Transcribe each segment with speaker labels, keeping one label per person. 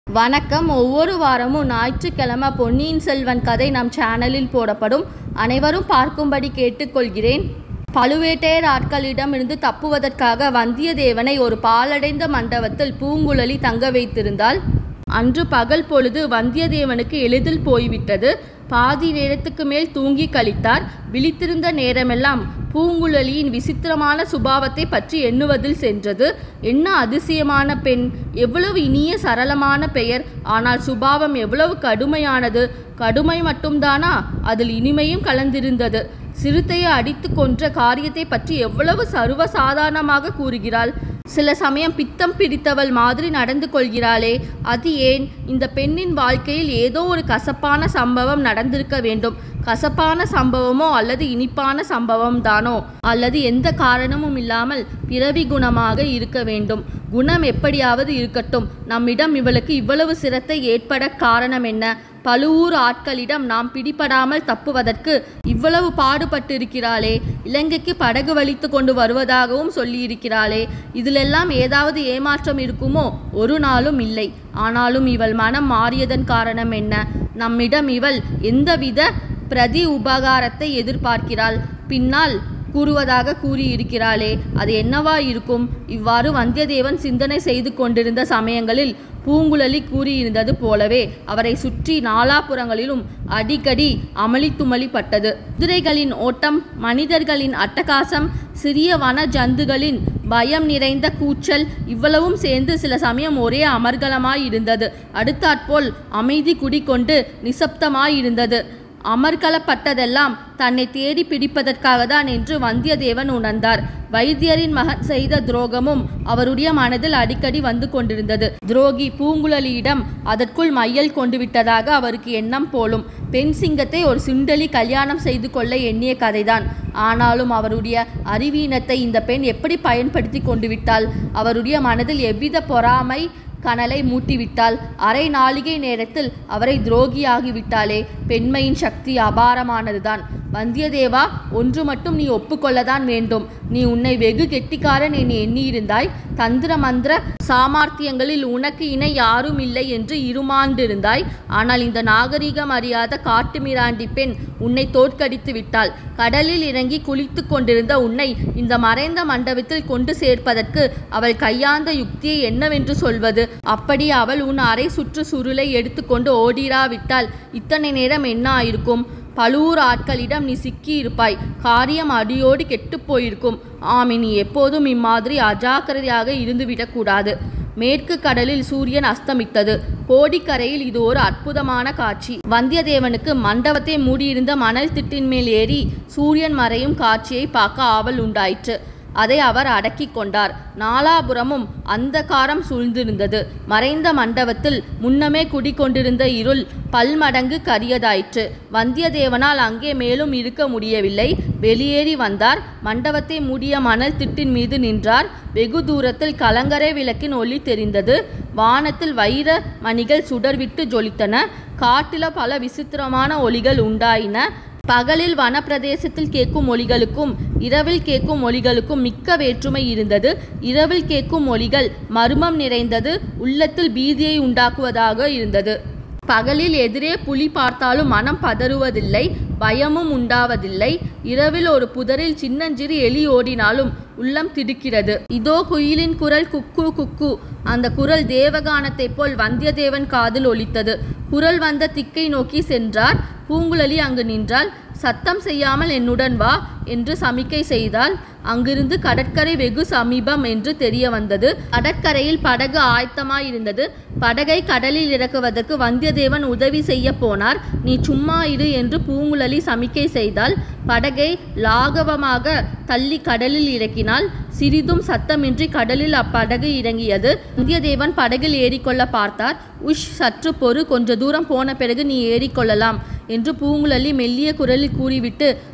Speaker 1: வணக்கம் ஒவ்வொரு வாரமும் ஞாயிற்றுக்கிழமை பொன்னியின் செல்வன் கதை நம் சேனலில் போடப்படும் அனைவரும் பார்க்கும்படி கேட்டுக்கொள்கிறேன் பழுவேட்டையர் ஆட்களிடமிருந்து தப்புவதற்காக வந்தியத்தேவனை ஒரு பாழடைந்த மண்டபத்தில் பூங்குழலி தங்க வைத்திருந்தாள் அன்று பகல் பொழுது வந்தியத்தேவனுக்கு எளிதில் போய்விட்டது பாதி நேரத்துக்கு மேல் தூங்கி கழித்தார் விழித்திருந்த நேரமெல்லாம் பூங்குழலியின் விசித்திரமான சுபாவத்தை பற்றி எண்ணுவதில் சென்றது என்ன அதிசயமான பெண் எவ்வளவு இனிய சரளமான பெயர் ஆனால் சுபாவம் எவ்வளவு கடுமையானது கடுமை மட்டும்தானா அதில் இனிமையும் கலந்திருந்தது சிறுத்தையை அடித்து கொன்ற காரியத்தை பற்றி எவ்வளவு சர்வசாதாரணமாக கூறுகிறாள் சில சமயம் பித்தம் பிடித்தவள் மாதிரி நடந்து கொள்கிறாளே அது ஏன் இந்த பெண்ணின் வாழ்க்கையில் ஏதோ ஒரு கசப்பான சம்பவம் நடந்திருக்க வேண்டும் கசப்பான சம்பவமோ அல்லது இனிப்பான சம்பவம் தானோ அல்லது எந்த காரணமும் இல்லாமல் பிறவி குணமாக இருக்க வேண்டும் குணம் எப்படியாவது இருக்கட்டும் நம்மிடம் இவளுக்கு இவ்வளவு சிரத்தை ஏற்பட காரணம் என்ன பழுவூர் ஆட்களிடம் நாம் பிடிபடாமல் தப்புவதற்கு இவ்வளவு பாடுபட்டிருக்கிறாளே இலங்கைக்கு படகு வலித்து கொண்டு வருவதாகவும் சொல்லியிருக்கிறாளே இதிலெல்லாம் ஏதாவது ஏமாற்றம் இருக்குமோ ஒரு நாளும் இல்லை ஆனாலும் இவள் மனம் மாறியதன் காரணம் என்ன நம்மிடம் இவள் எந்தவித பிரதி உபகாரத்தை எதிர்பார்க்கிறாள் பின்னால் கூறுவதாக கூறியிருக்கிறாளே அது என்னவா இருக்கும் இவ்வாறு வந்தியத்தேவன் சிந்தனை செய்து கொண்டிருந்த சமயங்களில் பூங்குழலி கூறியிருந்தது போலவே அவரை சுற்றி நாலாபுறங்களிலும் அடிக்கடி அமளித்துமளிப்பட்டது குதிரைகளின் ஓட்டம் மனிதர்களின் அட்டகாசம் சிறிய வன ஜந்துகளின் பயம் நிறைந்த கூச்சல் இவ்வளவும் சேர்ந்து சில சமயம் ஒரே அமர்கலமாயிருந்தது அடுத்தாற்போல் அமைதி குடிகொண்டு நிசப்தமாயிருந்தது அமர்கலப்பட்டதெல்லாம் தன்னை தேடி பிடிப்பதற்காக தான் என்று வந்தியத்தேவன் உணர்ந்தார் வைத்தியரின் மகன் செய்த துரோகமும் அவருடைய மனதில் அடிக்கடி வந்து கொண்டிருந்தது துரோகி பூங்குழலியிடம் அதற்குள் மையல் கொண்டு விட்டதாக அவருக்கு எண்ணம் போலும் பெண் சிங்கத்தை ஒரு சுண்டலி கல்யாணம் செய்து கொள்ள எண்ணிய கதைதான் ஆனாலும் அவருடைய அறிவீனத்தை இந்த பெண் எப்படி பயன்படுத்தி கொண்டு விட்டாள் அவருடைய மனதில் எவ்வித பொறாமை கனலை மூட்டிவிட்டாள் அரை நாளிகை நேரத்தில் அவரை துரோகியாகிவிட்டாளே பெண்மையின் சக்தி அபாரமானதுதான் வந்தியத்தேவா ஒன்று மட்டும் நீ ஒப்புக்கொள்ளதான் வேண்டும் நீ உன்னை வெகு கெட்டிக்காரன் என எண்ணியிருந்தாய் தந்திர மந்திர சாமார்த்தியங்களில் உனக்கு இணை யாரும் இல்லை என்று இருமாண்டிருந்தாய் ஆனால் இந்த நாகரிகம் அறியாத காட்டுமிராண்டி பெண் உன்னை தோற்கடித்து விட்டாள் கடலில் இறங்கி குளித்து கொண்டிருந்த உன்னை இந்த மறைந்த மண்டபத்தில் கொண்டு சேர்ப்பதற்கு அவள் கையாந்த யுக்தியை என்னவென்று சொல்வது அப்படி அவள் உன் அரை சுற்று சுருளை எடுத்துக்கொண்டு ஓடிராவிட்டால் இத்தனை நேரம் என்ன ஆயிருக்கும் பழுவூர் ஆட்களிடம் நீ சிக்கி இருப்பாய் காரியம் அடியோடு கெட்டுப் போயிருக்கும் ஆமி நீ எப்போதும் இம்மாதிரி அஜாக்கிரதையாக இருந்துவிடக்கூடாது மேற்கு கடலில் சூரியன் அஸ்தமித்தது கோடிக்கரையில் இது ஒரு அற்புதமான காட்சி வந்தியத்தேவனுக்கு மண்டபத்தை மூடியிருந்த மணல் திட்டின் மேல் ஏறி சூரியன் மறையும் காட்சியை பார்க்க ஆவல் உண்டாயிற்று அதை அவர் அடக்கி கொண்டார் நாலாபுரமும் அந்தகாரம் சூழ்ந்திருந்தது மறைந்த மண்டபத்தில் முன்னமே குடிகொண்டிருந்த இருள் பல்மடங்கு கரியதாயிற்று வந்தியத்தேவனால் அங்கே மேலும் இருக்க முடியவில்லை வெளியேறி வந்தார் மண்டபத்தை மூடிய மணல் திட்டின் மீது நின்றார் வெகு தூரத்தில் கலங்கரை விளக்கின் ஒளி தெரிந்தது வானத்தில் வைர மணிகள் சுடர்விட்டு ஜொலித்தன காட்டில பல விசித்திரமான ஒளிகள் உண்டாயின பகலில் வனப்பிரதேசத்தில் கேட்கும் ஒலிகளுக்கும் இரவில் கேட்கும் ஒலிகளுக்கும் மிக்க வேற்றுமை இருந்தது இரவில் கேட்கும் ஒலிகள் மர்மம் நிறைந்தது உள்ளத்தில் பீதியை உண்டாக்குவதாக இருந்தது பகலில் எதிரே புலி பார்த்தாலும் மனம் பதறுவதில்லை பயமும் உண்டாவதில்லை இரவில் ஒரு புதரில் சின்னஞ்சிறு எலி ஓடினாலும் உள்ளம் திடுக்கிறது இதோ குயிலின் குரல் குக்கு குக்கு அந்த குரல் தேவகானத்தைப் போல் வந்தியத்தேவன் காதில் ஒலித்தது குரல் வந்த திக்கை நோக்கி சென்றார் பூங்குழலி அங்கு நின்றாள் சத்தம் செய்யாமல் என்னுடன் வா என்று சமிக்கை செய்தால் அங்கிருந்து கடற்கரை வெகு சமீபம் என்று தெரிய வந்தது கடற்கரையில் படகு ஆயத்தமாயிருந்தது படகை கடலில் இறக்குவதற்கு வந்தியத்தேவன் உதவி செய்ய போனார் நீ சும்மா இரு என்று பூங்குழலி சமிக்கை செய்தால் படகை லாகவமாக தள்ளி கடலில் இறக்கினாள் சிறிதும் சத்தமின்றி கடலில் அப்படகு இறங்கியது வந்தியத்தேவன் படகில் ஏறிக்கொள்ள பார்த்தார் உஷ் சற்று பொறு கொஞ்ச தூரம் போன பிறகு நீ ஏறிக்கொள்ளலாம் என்று பூங்குழலி மெல்லிய குரலில் கூறிவிட்டு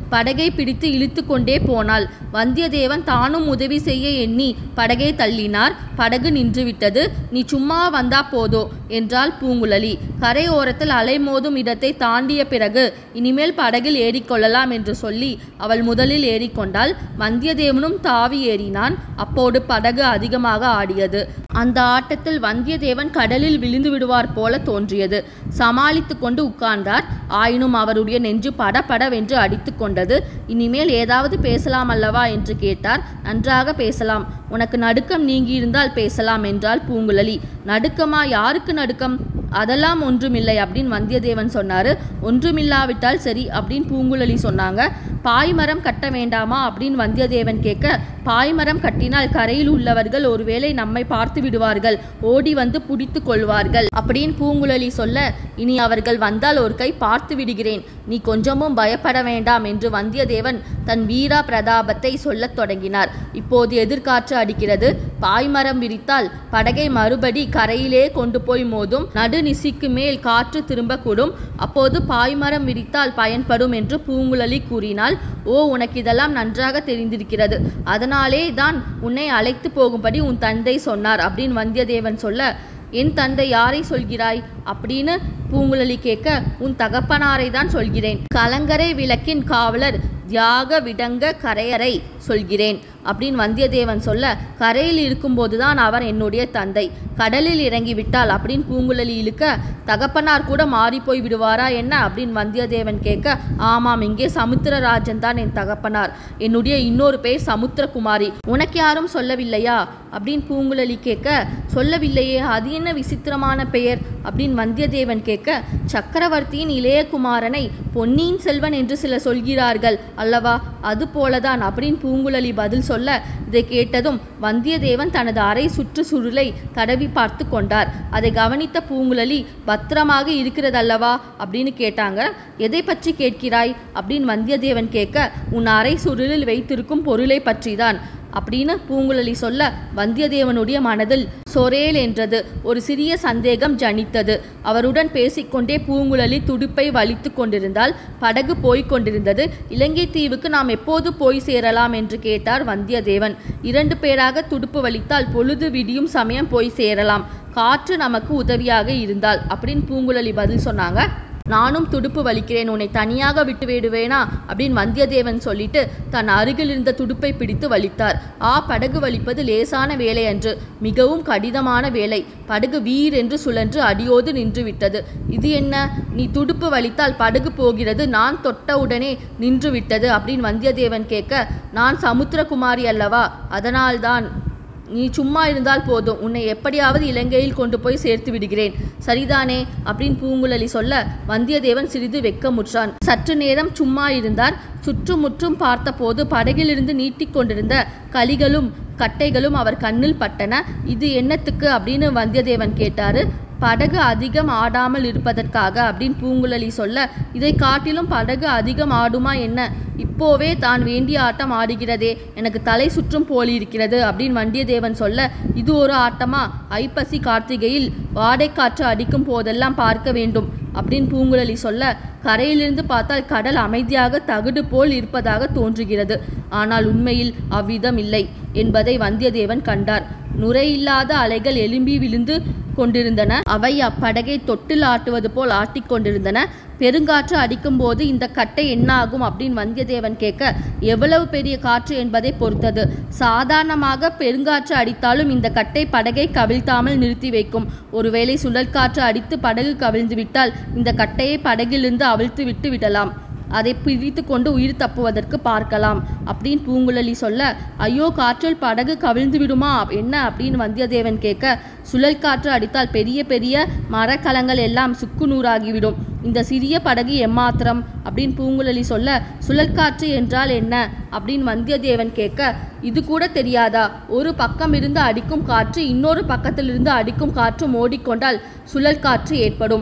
Speaker 1: படகை பிடித்து இழுத்து கொண்டே போனாள் வந்தியத்தேவன் தானும் உதவி செய்ய எண்ணி படகை தள்ளினார் படகு நின்றுவிட்டது நீ சும்மா வந்தா போதோ என்றாள் பூங்குழலி கரையோரத்தில் அலைமோதும் இடத்தை தாண்டிய பிறகு இனிமேல் படகில் ஏறிக்கொள்ளலாம் என்று சொல்லி அவள் முதலில் ஏறிக்கொண்டாள் வந்தியத்தேவனும் தாவி ஏறினான் அப்போது படகு அதிகமாக ஆடியது அந்த ஆட்டத்தில் வந்தியத்தேவன் கடலில் விழுந்து விடுவார் போல தோன்றியது சமாளித்து கொண்டு உட்கார்ந்தார் ஆயினும் அவருடைய நெஞ்சு படபடவென்று அடித்து கொண்டது இனிமேல் ஏதாவது பேசலாம் அல்லவா என்று கேட்டார் நன்றாக பேசலாம் உனக்கு நடுக்கம் நீங்கியிருந்தால் பேசலாம் என்றாள் பூங்குழலி நடுக்கமா யாருக்கு நடுக்கம் அதெல்லாம் ஒன்றுமில்லை அப்படின்னு வந்தியத்தேவன் சொன்னாரு ஒன்றுமில்லாவிட்டால் சரி அப்படின்னு பூங்குழலி சொன்னாங்க பாய்மரம் கட்ட வேண்டாமா அப்படின்னு வந்தியத்தேவன் கேட்க பாய்மரம் கட்டினால் கரையில் உள்ளவர்கள் ஒருவேளை நம்மை பார்த்து விடுவார்கள் ஓடி வந்து பிடித்து கொள்வார்கள் அப்படின்னு பூங்குழலி சொல்ல இனி அவர்கள் வந்தால் ஒரு கை பார்த்து விடுகிறேன் நீ கொஞ்சமும் பயப்பட வேண்டாம் என்று வந்தியத்தேவன் தன் வீரா பிரதாபத்தை சொல்லத் தொடங்கினார் இப்போது எதிர்காற்று அடிக்கிறது பாய்மரம் விரித்தால் படகை மறுபடி கரையிலே கொண்டு போய் மோதும் நடுநிசிக்கு மேல் காற்று திரும்பக்கூடும் அப்போது பாய்மரம் விரித்தால் பயன்படும் என்று பூங்குழலி கூறினாள் ஓ உனக்கு இதெல்லாம் நன்றாக தெரிந்திருக்கிறது அதனாலே தான் உன்னை அழைத்து போகும்படி உன் தந்தை சொன்னார் அப்படின்னு வந்தியத்தேவன் சொல்ல என் தந்தை யாரை சொல்கிறாய் அப்படின்னு பூங்குழலி கேட்க உன் தகப்பனாரை தான் சொல்கிறேன் கலங்கரை விளக்கின் காவலர் தியாக விடங்க கரையரை சொல்கிறேன் அப்படின்னு வந்தியத்தேவன் சொல்ல கரையில் இருக்கும்போது தான் அவர் என்னுடைய தந்தை கடலில் இறங்கி விட்டால் அப்படின்னு பூங்குழலி இழுக்க தகப்பனார் கூட மாறி போய் விடுவாரா என்ன அப்படின்னு வந்தியத்தேவன் கேட்க ஆமாம் இங்கே சமுத்திரராஜன் தான் என் தகப்பனார் என்னுடைய இன்னொரு பேர் சமுத்திரகுமாரி உனக்கு யாரும் சொல்லவில்லையா அப்படின்னு பூங்குழலி கேட்க சொல்லவில்லையே அது என்ன விசித்திரமான பெயர் அப்படின்னு வந்தியத்தேவன் கேட்க சக்கரவர்த்தியின் இளைய குமாரனை பொன்னியின் செல்வன் என்று சிலர் சொல்கிறார்கள் அல்லவா அது போலதான் அப்படின்னு பூங்குழலி பதில் சொல்ல இதை கேட்டதும் வந்தியத்தேவன் தனது அரை சுற்று சுருளை தடவி பார்த்து கொண்டார் அதை கவனித்த பூங்குழலி பத்திரமாக இருக்கிறதல்லவா அப்படின்னு கேட்டாங்க எதை பற்றி கேட்கிறாய் அப்படின்னு வந்தியத்தேவன் கேட்க உன் அரை சுருளில் வைத்திருக்கும் பொருளை பற்றிதான் அப்படின்னு பூங்குழலி சொல்ல வந்தியத்தேவனுடைய மனதில் சொரேல் என்றது ஒரு சிறிய சந்தேகம் ஜனித்தது அவருடன் பேசிக்கொண்டே பூங்குழலி துடுப்பை வலித்து கொண்டிருந்தால் படகு போய்க் கொண்டிருந்தது இலங்கை தீவுக்கு நாம் எப்போது போய் சேரலாம் என்று கேட்டார் வந்தியத்தேவன் இரண்டு பேராக துடுப்பு வலித்தால் பொழுது விடியும் சமயம் போய் சேரலாம் காற்று நமக்கு உதவியாக இருந்தால் அப்படின்னு பூங்குழலி பதில் சொன்னாங்க நானும் துடுப்பு வலிக்கிறேன் உன்னை தனியாக விட்டு விடுவேனா அப்படின்னு வந்தியத்தேவன் சொல்லிட்டு தன் அருகில் இருந்த துடுப்பை பிடித்து வலித்தார் ஆ படகு வலிப்பது லேசான வேலை அன்று மிகவும் கடினமான வேலை படகு வீர் என்று சுழன்று அடியோடு நின்று விட்டது இது என்ன நீ துடுப்பு வலித்தால் படகு போகிறது நான் தொட்ட உடனே நின்று விட்டது அப்படின்னு வந்தியத்தேவன் கேட்க நான் சமுத்திரகுமாரி அல்லவா அதனால்தான் நீ சும்மா இருந்தால் போதும் உன்னை எப்படியாவது இலங்கையில் கொண்டு போய் சேர்த்து விடுகிறேன் சரிதானே அப்படின்னு பூங்குழலி சொல்ல வந்தியத்தேவன் சிறிது வெக்கமுற்றான் சற்று நேரம் சும்மா இருந்தார் சுற்றுமுற்றும் பார்த்தபோது படகிலிருந்து நீட்டிக் கொண்டிருந்த கலிகளும் கட்டைகளும் அவர் கண்ணில் பட்டன இது என்னத்துக்கு அப்படின்னு வந்தியத்தேவன் கேட்டாரு படகு அதிகம் ஆடாமல் இருப்பதற்காக அப்படின்னு பூங்குழலி சொல்ல இதை காட்டிலும் படகு அதிகம் ஆடுமா என்ன இப்போவே தான் வேண்டிய ஆட்டம் ஆடுகிறதே எனக்கு தலை சுற்றும் போலிருக்கிறது அப்படின்னு வந்தியத்தேவன் சொல்ல இது ஒரு ஆட்டமா ஐப்பசி கார்த்திகையில் வாடைக்காற்று அடிக்கும் போதெல்லாம் பார்க்க வேண்டும் அப்படின்னு பூங்குழலி சொல்ல கரையிலிருந்து பார்த்தால் கடல் அமைதியாக தகுடு போல் இருப்பதாக தோன்றுகிறது ஆனால் உண்மையில் அவ்விதம் இல்லை என்பதை வந்தியத்தேவன் கண்டார் நுரையில்லாத அலைகள் எழும்பி விழுந்து கொண்டிருந்தன அவை அப்படகை தொட்டில் ஆட்டுவது போல் ஆட்டிக்கொண்டிருந்தன பெருங்காற்று அடிக்கும்போது இந்த கட்டை என்ன ஆகும் அப்படின்னு வந்தியத்தேவன் கேட்க எவ்வளவு பெரிய காற்று என்பதை பொறுத்தது சாதாரணமாக பெருங்காற்று அடித்தாலும் இந்த கட்டை படகை கவிழ்த்தாமல் நிறுத்தி வைக்கும் ஒருவேளை சுழற்காற்று அடித்து படகு கவிழ்ந்து விட்டால் இந்த கட்டையை படகிலிருந்து அவிழ்த்து விட்டு விடலாம் அதை பிடித்து கொண்டு உயிர் தப்புவதற்கு பார்க்கலாம் அப்படின்னு பூங்குழலி சொல்ல ஐயோ காற்றில் படகு கவிழ்ந்து விடுமா என்ன அப்படின்னு வந்தியத்தேவன் கேட்க சுழல் காற்று அடித்தால் பெரிய பெரிய மரக்கலங்கள் எல்லாம் சுக்கு நூறாகிவிடும் இந்த சிறிய படகு எம்மாத்திரம் அப்படின்னு பூங்குழலி சொல்ல சுழற்காற்று என்றால் என்ன அப்படின்னு வந்தியத்தேவன் கேட்க இது கூட தெரியாதா ஒரு பக்கம் இருந்து அடிக்கும் காற்று இன்னொரு பக்கத்திலிருந்து அடிக்கும் காற்று மோடிக்கொண்டால் சுழல் காற்று ஏற்படும்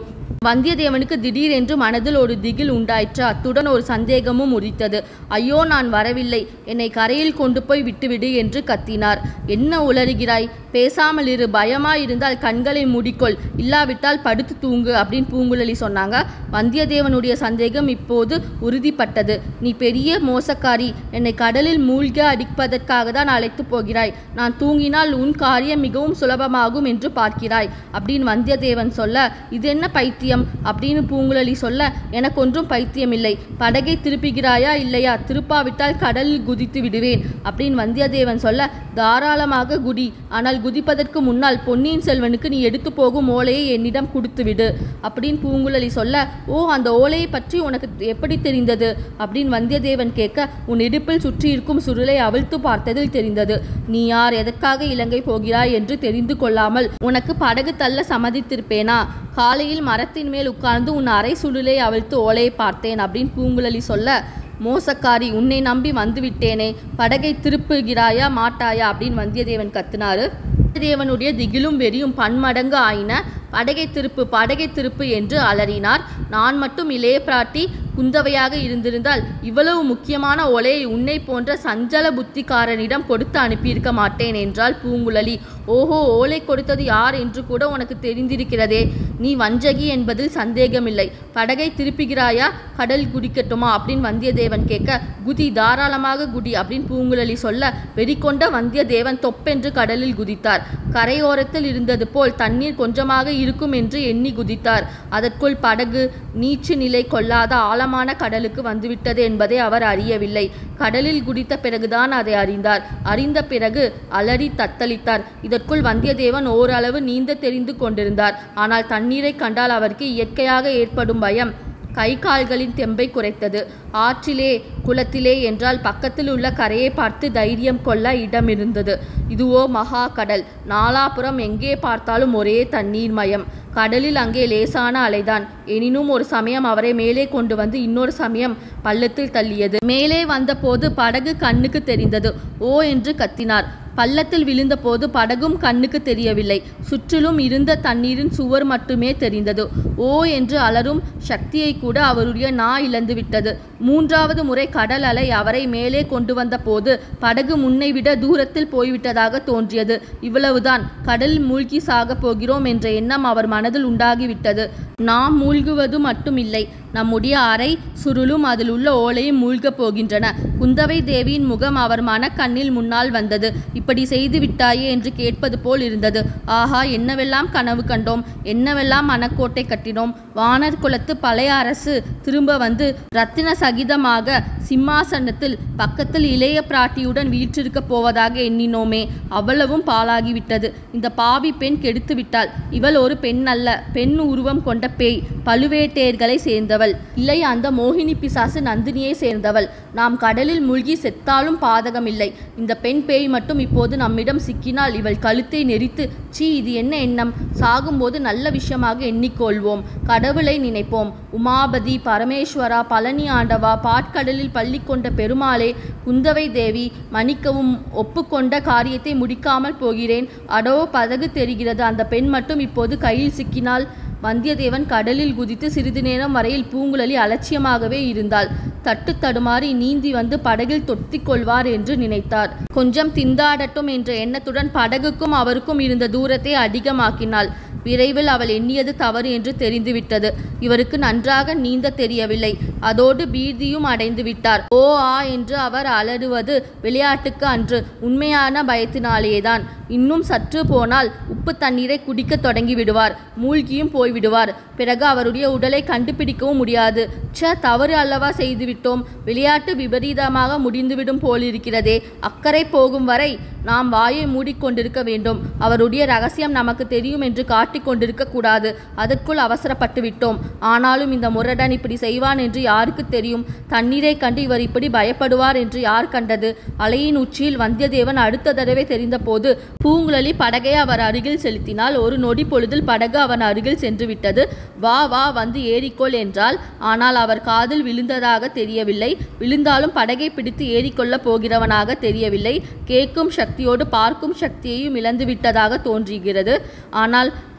Speaker 1: வந்தியத்தேவனுக்கு திடீரென்று மனதில் ஒரு திகில் உண்டாயிற்று அத்துடன் ஒரு சந்தேகமும் உதித்தது ஐயோ நான் வரவில்லை என்னை கரையில் கொண்டு போய் விட்டுவிடு என்று கத்தினார் என்ன உளறுகிறாய் பேசாமல் இரு பயமாயிருந்தால் கண்களை மூடிக்கொள் இல்லாவிட்டால் படுத்து தூங்கு அப்படின்னு பூங்குழலி சொன்னாங்க வந்தியத்தேவனுடைய சந்தேகம் இப்போது உறுதிப்பட்டது நீ பெரிய மோசக்காரி என்னை கடலில் மூழ்க அடிப்பதற்காக தான் அழைத்து போகிறாய் நான் தூங்கினால் உன் காரியம் மிகவும் சுலபமாகும் என்று பார்க்கிறாய் அப்படின்னு வந்தியத்தேவன் சொல்ல இது என்ன பைத்தியம் அப்படின்னு பூங்குழலி சொல்ல எனக்கு ஒன்றும் பைத்தியம் இல்லை படகை திருப்புகிறாயா இல்லையா திருப்பாவிட்டால் கடலில் குதித்து விடுவேன் அப்படின்னு வந்தியத்தேவன் சொல்ல தாராளமாக குடி ஆனால் குதிப்பதற்கு முன்னால் பொன்னியின் செல்வனுக்கு நீ எடுத்து போகும் ஓலையை என்னிடம் கொடுத்து விடு அப்படின்னு பூங்குழலி சொல்ல ஓ அந்த ஓலையை பற்றி உனக்கு எப்படி தெரிந்தது அப்படின்னு வந்தியத்தேவன் கேட்க உன் இடுப்பில் சுற்றி இருக்கும் சுருளை அவிழ்த்து பார்த்ததில் தெரிந்தது நீ யார் எதற்காக இலங்கை போகிறாய் என்று தெரிந்து கொள்ளாமல் உனக்கு படகு தள்ள சம்மதித்திருப்பேனா காலையில் மரத்தின் மேல் உட்கார்ந்து உன் அரை சுருளை அவிழ்த்து ஓலையை பார்த்தேன் அப்படின்னு பூங்குழலி சொல்ல மோசக்காரி உன்னை நம்பி வந்துவிட்டேனே படகை திருப்புகிறாயா மாட்டாயா அப்படின்னு வந்தியத்தேவன் கத்தினாரு வந்தியத்தேவனுடைய திகிலும் வெறியும் பன்மடங்கு ஆயின படகை திருப்பு படகை திருப்பு என்று அலறினார் நான் மட்டும் இளைய பிராட்டி குந்தவையாக இருந்திருந்தால் இவ்வளவு முக்கியமான ஒலையை உன்னை போன்ற சஞ்சல புத்திக்காரனிடம் கொடுத்து அனுப்பியிருக்க மாட்டேன் என்றாள் பூங்குழலி ஓஹோ ஓலை கொடுத்தது யார் என்று கூட உனக்கு தெரிந்திருக்கிறதே நீ வஞ்சகி என்பதில் சந்தேகமில்லை படகை திருப்புகிறாயா கடல் குடிக்கட்டுமா அப்படின்னு வந்தியத்தேவன் கேட்க குதி தாராளமாக குடி அப்படின்னு பூங்குழலி சொல்ல வெறிகொண்ட வந்தியத்தேவன் தொப்பென்று கடலில் குதித்தார் கரையோரத்தில் இருந்தது போல் தண்ணீர் கொஞ்சமாக இருக்கும் என்று எண்ணி குதித்தார் அதற்குள் படகு நீச்சு நிலை கொள்ளாத ஆழமான கடலுக்கு வந்துவிட்டது என்பதை அவர் அறியவில்லை கடலில் குடித்த பிறகுதான் அதை அறிந்தார் அறிந்த பிறகு அலறி தத்தளித்தார் இதற்குள் வந்தியத்தேவன் ஓரளவு நீந்த தெரிந்து கொண்டிருந்தார் ஆனால் தண்ணீரை கண்டால் அவருக்கு இயற்கையாக ஏற்படும் பயம் கை கால்களின் தெம்பை குறைத்தது ஆற்றிலே குளத்திலே என்றால் பக்கத்தில் உள்ள கரையை பார்த்து தைரியம் கொள்ள இடம் இருந்தது இதுவோ மகா கடல் நாலாபுறம் எங்கே பார்த்தாலும் ஒரே தண்ணீர் மயம் கடலில் அங்கே லேசான அலைதான் எனினும் ஒரு சமயம் அவரை மேலே கொண்டு வந்து இன்னொரு சமயம் பள்ளத்தில் தள்ளியது மேலே வந்தபோது படகு கண்ணுக்கு தெரிந்தது ஓ என்று கத்தினார் பள்ளத்தில் விழுந்தபோது படகும் கண்ணுக்கு தெரியவில்லை சுற்றிலும் இருந்த தண்ணீரின் சுவர் மட்டுமே தெரிந்தது ஓ என்று அலரும் சக்தியை கூட அவருடைய நா இழந்து விட்டது மூன்றாவது முறை கடல் அலை அவரை மேலே கொண்டு வந்த போது படகு முன்னை விட தூரத்தில் போய்விட்டதாக தோன்றியது இவ்வளவுதான் கடல் மூழ்கி சாகப் போகிறோம் என்ற எண்ணம் அவர் மனதில் உண்டாகிவிட்டது நாம் மூழ்குவது மட்டுமில்லை நம்முடைய அறை சுருளும் அதில் உள்ள ஓலையும் மூழ்கப் போகின்றன குந்தவை தேவியின் முகம் அவர் மனக்கண்ணில் முன்னால் வந்தது இப்படி செய்து விட்டாயே என்று கேட்பது போல் இருந்தது ஆஹா என்னவெல்லாம் கனவு கண்டோம் என்னவெல்லாம் மனக்கோட்டை கட்டினோம் வானர் குலத்து பழைய அரசு திரும்ப வந்து ரத்தின சகிதமாக சிம்மாசனத்தில் பக்கத்தில் இளைய பிராட்டியுடன் வீற்றிருக்கப் போவதாக எண்ணினோமே அவ்வளவும் பாழாகிவிட்டது இந்த பாவி பெண் கெடுத்து விட்டாள் இவள் ஒரு பெண் அல்ல பெண் உருவம் கொண்ட பேய் பழுவேட்டையர்களை சேர்ந்தவள் இல்லை அந்த மோகினி பிசாசு நந்தினியை சேர்ந்தவள் நாம் கடலில் மூழ்கி செத்தாலும் பாதகமில்லை இந்த பெண் பேய் மட்டும் இப்போது நம்மிடம் சிக்கினால் இவள் கழுத்தை நெரித்து சீ இது என்ன எண்ணம் சாகும்போது நல்ல விஷயமாக எண்ணிக்கொள்வோம் கடவுளை நினைப்போம் உமாபதி பரமேஸ்வரா பழனி ஆண்டவா பாட்கடலில் பள்ளி கொண்ட பெருமாளே குந்தவை தேவி மன்னிக்கவும் ஒப்புக்கொண்ட காரியத்தை முடிக்காமல் போகிறேன் அடோ பதகு தெரிகிறது அந்த பெண் மட்டும் இப்போது கையில் சிக்கினால் வந்தியத்தேவன் கடலில் குதித்து சிறிது நேரம் வரையில் பூங்குழலி அலட்சியமாகவே இருந்தாள் தட்டு தடுமாறி நீந்தி வந்து படகில் தொத்திக் கொள்வார் என்று நினைத்தார் கொஞ்சம் திண்டாடட்டும் என்ற எண்ணத்துடன் படகுக்கும் அவருக்கும் இருந்த தூரத்தை அதிகமாக்கினாள் விரைவில் அவள் எண்ணியது தவறு என்று தெரிந்துவிட்டது இவருக்கு நன்றாக நீந்த தெரியவில்லை அதோடு பீதியும் அடைந்து விட்டார் ஓ ஆ என்று அவர் அலறுவது விளையாட்டுக்கு அன்று உண்மையான பயத்தினாலேதான் இன்னும் சற்று போனால் உப்பு தண்ணீரை குடிக்க தொடங்கி விடுவார் மூழ்கியும் போய்விடுவார் பிறகு அவருடைய உடலை கண்டுபிடிக்கவும் முடியாது ச்ச தவறு அல்லவா செய்துவிட்டோம் விளையாட்டு விபரீதமாக முடிந்துவிடும் போலிருக்கிறதே அக்கறை போகும் வரை நாம் வாயை மூடிக்கொண்டிருக்க வேண்டும் அவருடைய ரகசியம் நமக்கு தெரியும் என்று காட்டிக் கொண்டிருக்க கூடாது அதற்குள் அவசரப்பட்டு விட்டோம் ஆனாலும் இந்த முரடன் இப்படி செய்வான் என்று யாருக்கு தெரியும் தண்ணீரை கண்டு இவர் இப்படி பயப்படுவார் என்று யார் கண்டது அலையின் உச்சியில் வந்தியத்தேவன் அடுத்த தடவை தெரிந்தபோது பூங்குழலி படகை அவர் அருகில் செலுத்தினால் ஒரு நொடி பொழுதில் படகு அவன் அருகில் சென்று விட்டது வா வா வந்து ஏறிக்கொள் என்றால் ஆனால் அவர் காதில் விழுந்ததாக தெரியவில்லை விழுந்தாலும் படகை பிடித்து ஏறிக்கொள்ளப் போகிறவனாக தெரியவில்லை கேட்கும் சக்தியோடு பார்க்கும் சக்தியையும் இழந்து விட்டதாக தோன்றுகிறது ஆனால்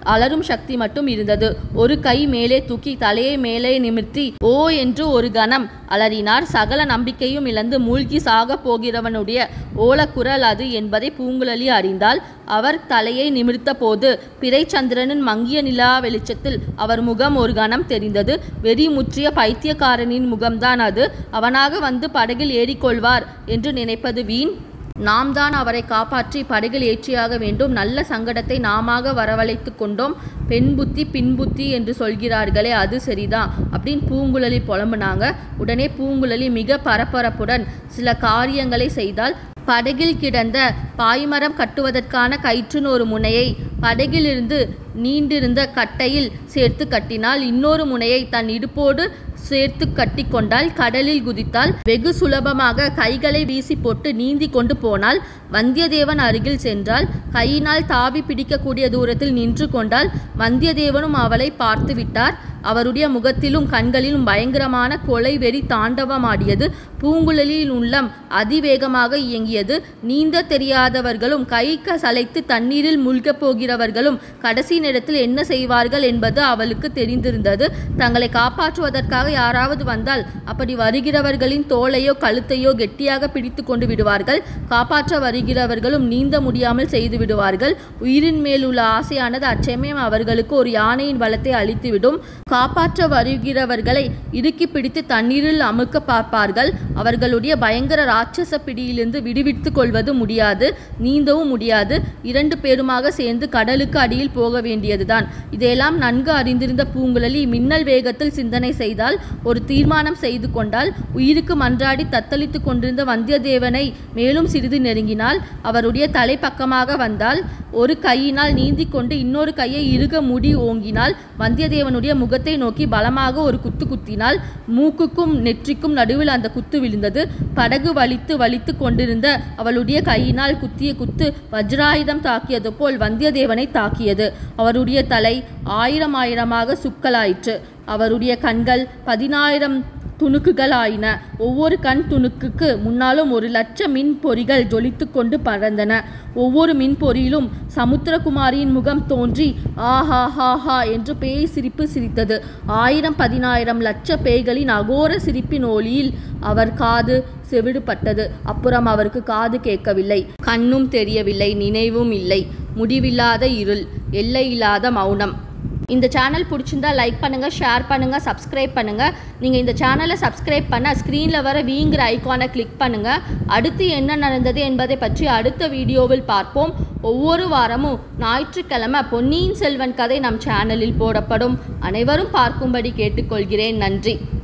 Speaker 1: அலரும் சக்தி மட்டும் இருந்தது ஒரு கை மேலே தூக்கி தலையை மேலே நிமிர்த்தி ஓ என்று ஒரு கணம் அலறினார் சகல நம்பிக்கையும் இழந்து மூழ்கி சாகப் போகிறவனுடைய ஓலக்குரல் அது என்பதை பூங்குழலி அறிந்தாள் அவர் தலையை நிமிர்த்த போது பிறைச்சந்திரனின் மங்கிய நிலா வெளிச்சத்தில் அவர் முகம் ஒரு கணம் தெரிந்தது வெறி முற்றிய பைத்தியக்காரனின் முகம்தான் அது அவனாக வந்து படகில் ஏறிக்கொள்வார் என்று நினைப்பது வீண் நாம் தான் அவரை காப்பாற்றி படகில் ஏற்றியாக வேண்டும் நல்ல சங்கடத்தை நாமாக வரவழைத்து கொண்டோம் பெண் புத்தி பின் புத்தி என்று சொல்கிறார்களே அது சரிதான் அப்படின்னு பூங்குழலி புலம்புனாங்க உடனே பூங்குழலி மிக பரபரப்புடன் சில காரியங்களை செய்தால் படகில் கிடந்த பாய்மரம் கட்டுவதற்கான கயிற்றின் ஒரு முனையை படகிலிருந்து நீண்டிருந்த கட்டையில் சேர்த்து கட்டினால் இன்னொரு முனையை தன் இடுப்போடு சேர்த்து கட்டிக்கொண்டால் கடலில் குதித்தால் வெகு சுலபமாக கைகளை வீசி போட்டு நீந்தி கொண்டு போனால் வந்தியத்தேவன் அருகில் சென்றால் கையினால் தாவி பிடிக்கக்கூடிய தூரத்தில் நின்று கொண்டால் வந்தியத்தேவனும் அவளை பார்த்து விட்டார் அவருடைய முகத்திலும் கண்களிலும் பயங்கரமான கொலை வெறி தாண்டவமாடியது பூங்குழலியின் உள்ளம் அதிவேகமாக இயங்கியது நீந்த தெரியாதவர்களும் கைக்க சளைத்து தண்ணீரில் முழ்கப் போகிறவர்களும் கடைசி நேரத்தில் என்ன செய்வார்கள் என்பது அவளுக்கு தெரிந்திருந்தது தங்களை காப்பாற்றுவதற்காக யாராவது வந்தால் அப்படி வருகிறவர்களின் தோளையோ கழுத்தையோ கெட்டியாக பிடித்து கொண்டு விடுவார்கள் காப்பாற்ற வருகிறவர்களும் நீந்த முடியாமல் செய்து விடுவார்கள் உயிரின் மேல் உள்ள ஆசையானது அச்சமயம் அவர்களுக்கு ஒரு யானையின் பலத்தை அளித்துவிடும் காப்பாற்ற வருகிறவர்களை இறுக்கி பிடித்து தண்ணீரில் அமுக்க பார்ப்பார்கள் அவர்களுடைய பயங்கர ராட்சச பிடியிலிருந்து விடுவித்துக் கொள்வது முடியாது நீந்தவும் முடியாது இரண்டு பேருமாக சேர்ந்து கடலுக்கு அடியில் போக வேண்டியதுதான் இதையெல்லாம் நன்கு அறிந்திருந்த பூங்குழலி மின்னல் வேகத்தில் சிந்தனை செய்தால் ஒரு தீர்மானம் செய்து கொண்டால் உயிருக்கு மன்றாடி தத்தளித்துக் கொண்டிருந்த வந்தியத்தேவனை மேலும் சிறிது நெருங்கினால் அவருடைய தலைப்பக்கமாக வந்தால் ஒரு கையினால் நீந்திக் கொண்டு இன்னொரு கையை இறுக முடி ஓங்கினால் வந்தியத்தேவனுடைய முகத்தை நோக்கி பலமாக ஒரு குத்து குத்தினால் மூக்குக்கும் நெற்றிக்கும் நடுவில் அந்த குத்து விழுந்தது படகு வலித்து வலித்து கொண்டிருந்த அவளுடைய கையினால் குத்திய குத்து வஜ்ராயுதம் தாக்கியது போல் வந்தியத்தேவனை தாக்கியது அவருடைய தலை ஆயிரம் ஆயிரமாக சுக்கலாயிற்று அவருடைய கண்கள் பதினாயிரம் துணுக்குகள் ஆயின ஒவ்வொரு கண் துணுக்குக்கு முன்னாலும் ஒரு லட்ச மின் பொறிகள் ஜொலித்து கொண்டு பறந்தன ஒவ்வொரு மின் பொறியிலும் சமுத்திரகுமாரியின் முகம் தோன்றி ஆஹா ஹா ஹா என்று பேய் சிரிப்பு சிரித்தது ஆயிரம் பதினாயிரம் லட்ச பேய்களின் அகோர சிரிப்பின் ஒளியில் அவர் காது செவிடுபட்டது அப்புறம் அவருக்கு காது கேட்கவில்லை கண்ணும் தெரியவில்லை நினைவும் இல்லை முடிவில்லாத இருள் எல்லையில்லாத மௌனம் இந்த சேனல் பிடிச்சிருந்தா லைக் பண்ணுங்கள் ஷேர் பண்ணுங்கள் சப்ஸ்கிரைப் பண்ணுங்கள் நீங்கள் இந்த சேனலை சப்ஸ்கிரைப் பண்ண ஸ்க்ரீனில் வர வீங்கிற ஐக்கானை கிளிக் பண்ணுங்கள் அடுத்து என்ன நடந்தது என்பதை பற்றி அடுத்த வீடியோவில் பார்ப்போம் ஒவ்வொரு வாரமும் ஞாயிற்றுக்கிழமை பொன்னியின் செல்வன் கதை நம் சேனலில் போடப்படும் அனைவரும் பார்க்கும்படி கேட்டுக்கொள்கிறேன் நன்றி